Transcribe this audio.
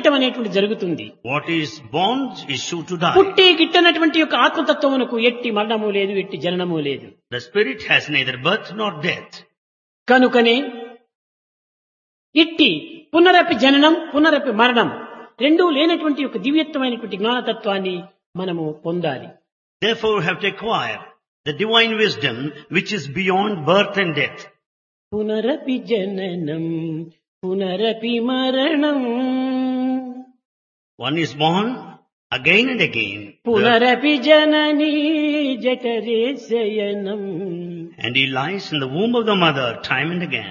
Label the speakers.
Speaker 1: గిట్టడం అనేటువంటి జరుగుతుంది
Speaker 2: What is born is sure to die.
Speaker 1: పుట్టి గిట్టనటువంటి యొక్క ఆత్మతత్వమునకు ఎట్టి మరణము లేదు ఎట్టి జననము లేదు
Speaker 2: The spirit has neither birth nor death.
Speaker 1: కనుకనే ఇట్టి పునరపి జననం పునరపి మరణం రెండూ లేనటువంటి యొక్క దివ్యత్వమైనటువంటి జ్ఞానతత్వాన్ని మనము పొందాలి
Speaker 2: Therefore we have to acquire the divine wisdom which is beyond birth and death.
Speaker 1: పునరపి జననం పునరపి మరణం
Speaker 2: One is born again and again.
Speaker 1: పునరపి జననీ జఠరే శయనం
Speaker 2: And he lies in the womb of the mother time and again.